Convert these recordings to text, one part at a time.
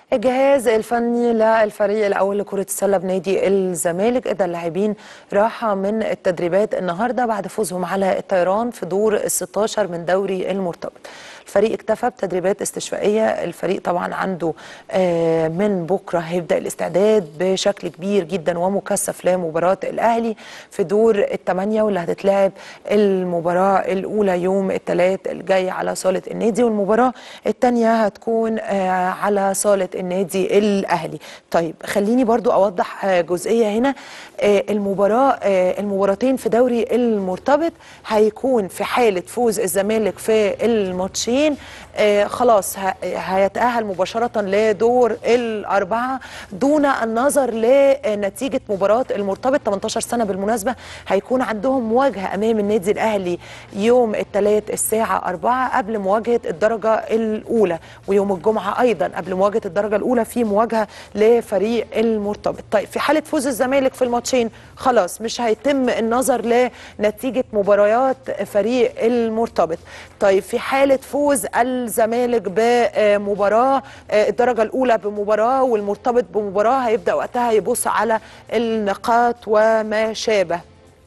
الجهاز الفني للفريق الاول لكره السله بنادي الزمالك ادى اللاعبين راحه من التدريبات النهارده بعد فوزهم على الطيران في دور ال 16 من دوري المرتبط. الفريق اكتفى بتدريبات استشفائيه، الفريق طبعا عنده آه من بكره هيبدا الاستعداد بشكل كبير جدا ومكثف لمباراه الاهلي في دور الثمانيه واللي هتتلعب المباراه الاولى يوم الثلاث الجاي على صاله النادي والمباراه الثانيه هتكون آه على صاله النادي الاهلي طيب خليني برضو اوضح جزئيه هنا المباراه المباراتين في دوري المرتبط هيكون في حاله فوز الزمالك في الماتشين خلاص هيتاهل مباشره لدور الاربعه دون النظر لنتيجه مباراه المرتبط 18 سنه بالمناسبه هيكون عندهم مواجهه امام النادي الاهلي يوم الثلاث الساعه 4 قبل مواجهه الدرجه الاولى ويوم الجمعه ايضا قبل مواجهه الدرجه الاولى في مواجهه لفريق المرتبط طيب في حاله فوز الزمالك في الماتشين خلاص مش هيتم النظر لنتيجه مباريات فريق المرتبط طيب في حاله فوز الزمالك بمباراه الدرجه الاولى بمباراه والمرتبط بمباراه هيبدا وقتها يبص على النقاط وما شابه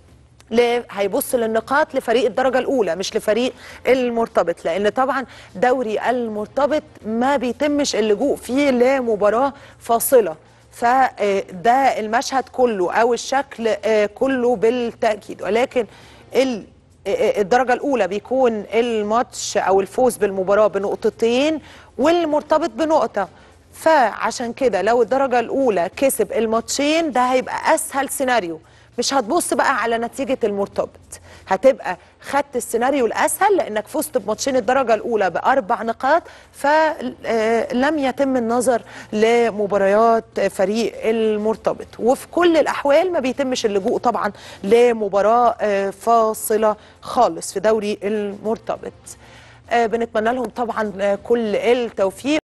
هيبص للنقاط لفريق الدرجه الاولى مش لفريق المرتبط لان طبعا دوري المرتبط ما بيتمش اللجوء فيه لمباراه فاصله فده المشهد كله او الشكل كله بالتاكيد ولكن الدرجه الاولى بيكون الماتش او الفوز بالمباراه بنقطتين والمرتبط بنقطه فعشان كده لو الدرجه الاولى كسب الماتشين ده هيبقى اسهل سيناريو مش هتبص بقى على نتيجة المرتبط هتبقى خدت السيناريو الأسهل لأنك فزت بماتشين الدرجة الأولى بأربع نقاط فلم يتم النظر لمباريات فريق المرتبط وفي كل الأحوال ما بيتمش اللجوء طبعا لمباراة فاصلة خالص في دوري المرتبط بنتمنى لهم طبعا كل التوفيق